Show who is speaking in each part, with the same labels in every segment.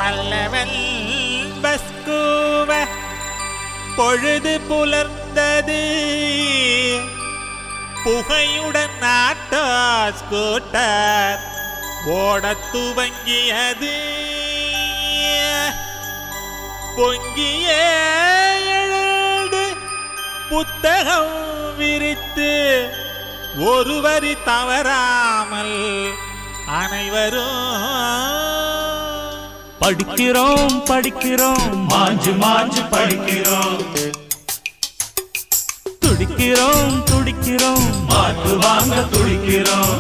Speaker 1: பல்லவன் பஸ்கூவ பொழுது புலர்ந்தது புகையுடன் நாட்டா ஸ்கூட்டர் ஓடத் துவங்கியது பொங்கிய எழுந்து புத்தகம் விரித்து ஒரு வரி தவறாமல் அனைவரும்
Speaker 2: படிக்கிறோம் படிக்கிறோம்
Speaker 3: மாஞ்சு மாஞ்சு படிக்கிறோம்
Speaker 2: துடிக்கிறோம் துடிக்கிறோம்
Speaker 3: மார்க்கு வாங்க துடிக்கிறோம்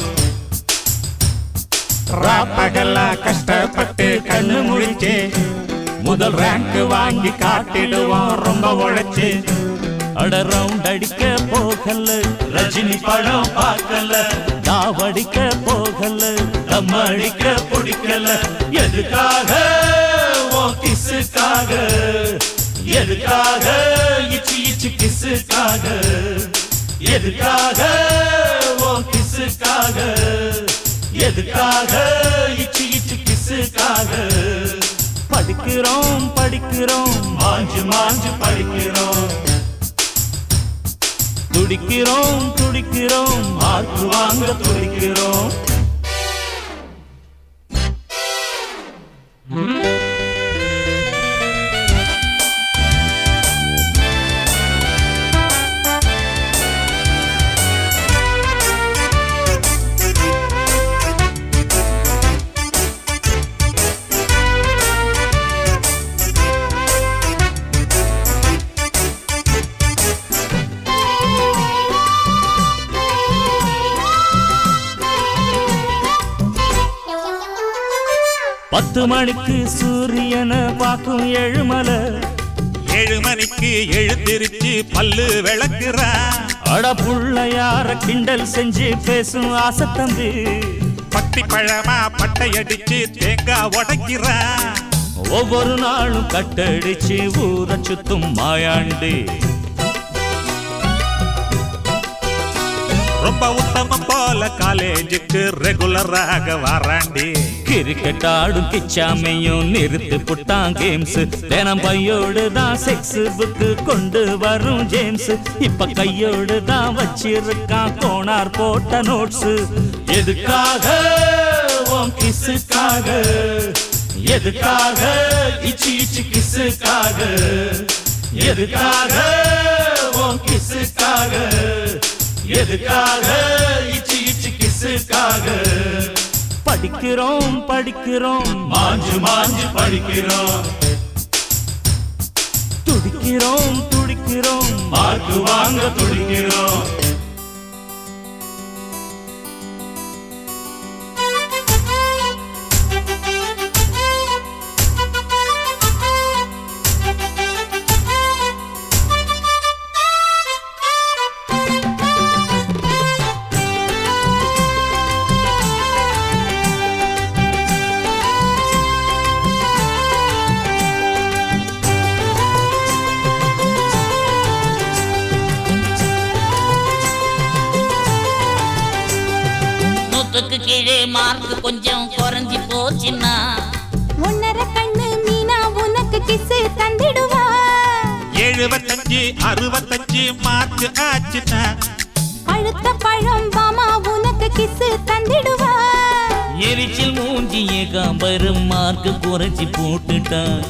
Speaker 1: ராப்பகலா கஷ்டப்பட்டு கண்ணு முடிச்சு முதல் ரேங்க் வாங்கி காட்டிடுவோம் ரொம்ப உழைச்சு
Speaker 2: அட ரவுண்ட் அடிக்க போகல
Speaker 3: ரஜினி படம் பார்க்கல
Speaker 2: தாவடிக்க போகல
Speaker 3: நம்ம அடிக்க பிடிக்கல எதுக்காக ஓ கிசுக்காக எதுக்காக இச்சு இச்சு கிசுக்காக எதுக்காக ஓ கிசுக்காக எதுக்காக இச்சு இச்சு கிசுக்காக
Speaker 2: படிக்கிறோம் படிக்கிறோம்
Speaker 3: மாஞ்சு மாஞ்சு படிக்கிறோம்
Speaker 2: துடிக்கிறோம் துடிக்கிறோம்
Speaker 3: மார்க்கு வாங்க துடிக்கிறோம்
Speaker 2: பத்து மணிக்கு சூரியனை பார்க்கும் எழுமலை
Speaker 1: ஏழு மணிக்கு எழுந்திருச்சு பல்லு விளக்குறா
Speaker 2: அட புள்ளையார கிண்டல் செஞ்சு பேசும் ஆசை தம்பி
Speaker 1: பட்டி பழமா பட்டையடிச்சு தேங்காய் உடைக்கிறா
Speaker 2: ஒவ்வொரு நாளும் கட்டடிச்சு ஊரை சுத்தும் மாயாண்டி
Speaker 1: ரொம்ப உத்தமம் போல காலேஜுக்கு ரெகுலராக வராண்டி
Speaker 2: கிரிக்கெட் ஆடும் கிச்சாமையும் நிறுத்து புட்டான் கேம்ஸ் தினம் பையோடு தான் செக்ஸ் புக்கு கொண்டு வரும் ஜேம்ஸ் இப்ப கையோடு தான் வச்சிருக்கான் கோனார் போட்ட நோட்ஸ்
Speaker 3: எதுக்காக உன் கிசுக்காக எதுக்காக இச்சு இச்சு கிசுக்காக எதுக்காக உன் கிசுக்காக எதுக்காக இச்சு இச்சு கிசுக்காக
Speaker 2: படிக்கிறோம் படிக்கிறோம்
Speaker 3: மாஞ்சு மாஞ்சு படிக்கிறோம்
Speaker 2: துடிக்கிறோம் துடிக்கிறோம்
Speaker 3: மார்க்கு வாங்க துடிக்கிறோம்
Speaker 4: நூத்துக்கு கீழே மார்க் கொஞ்சம் குறைஞ்சி போச்சுன்னா
Speaker 5: உன்னர கண்ணு மீனா உனக்கு கிசு தந்திடுவா
Speaker 1: எழுபத்தஞ்சு அறுபத்தஞ்சு மார்க் ஆச்சுன்னா
Speaker 5: பழுத்த பழம் பாமா உனக்கு கிசு தந்திடுவா
Speaker 2: எரிச்சல் மூஞ்சி ஏகாம்பரம் மார்க்கு குறைச்சி போட்டுட்டான்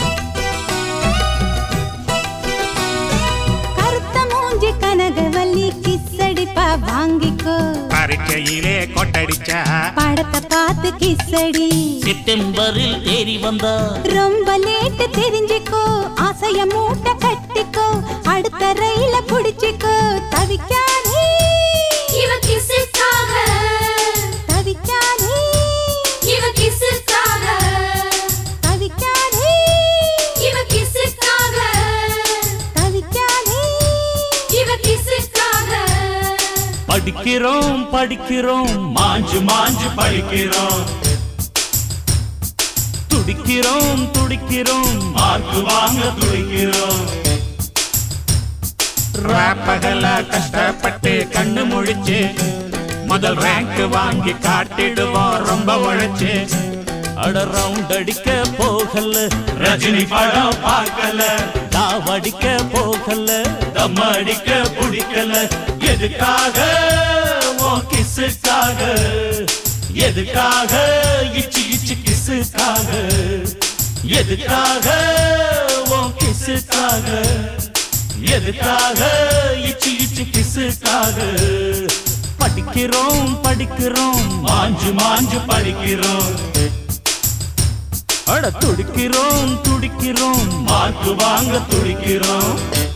Speaker 5: கருத்த மூஞ்சி கனகவல்லி கிசடிப்பா வாங்கிக்கோ
Speaker 1: பரீட்சையிலே கொட்டடிச்சா
Speaker 5: படத்தை பார்த்து கிசடி
Speaker 2: செப்டம்பரில் தேறி வந்தா
Speaker 5: ரொம்ப லேட்டு தெரிஞ்சுக்கோ ஆசைய மூட்டை கட்டிக்கோ அடுத்த ரயில புடிச்சுக்கோ தவிக்காதே
Speaker 6: இவ கிசுக்காக
Speaker 5: தவிக்காதே
Speaker 6: இவ கிசுக்காக
Speaker 5: தவிக்காதே
Speaker 6: இவ கிசுக்காக
Speaker 5: தவிக்காதே
Speaker 6: இவ கிசுக்காக
Speaker 2: படிக்கிறோம் படிக்கிறோம்
Speaker 3: மாஞ்சு மாஞ்சு படிக்கிறோம்
Speaker 2: துடிக்கிறோம் துடிக்கிறோம்
Speaker 3: மார்க்கு வாங்க துடிக்கிறோம்
Speaker 1: ராப்பகலா கஷ்டப்பட்டு கண்ணு முழிச்சு முதல் ரேங்க் வாங்கி காட்டிடுவோம் ரொம்ப உழைச்சு
Speaker 2: அட ரவுண்ட் அடிக்க போகல
Speaker 3: ரஜினி படம் பார்க்கல
Speaker 2: தாவடிக்க போகல
Speaker 3: தம் அடிக்க பிடிக்கல எதுக்காக உன் கிசுக்காக எதுக்காக இச்சு இச்சு கிசுக்காக எதுக்காக உன் கிசுக்காக எதுக்காக இச்சு இச்சு கிசுக்காக
Speaker 2: படிக்கிறோம் படிக்கிறோம்
Speaker 3: மாஞ்சு மாஞ்சு படிக்கிறோம்
Speaker 2: அட துடிக்கிறோம் துடிக்கிறோம்
Speaker 3: மார்க்கு வாங்க துடிக்கிறோம்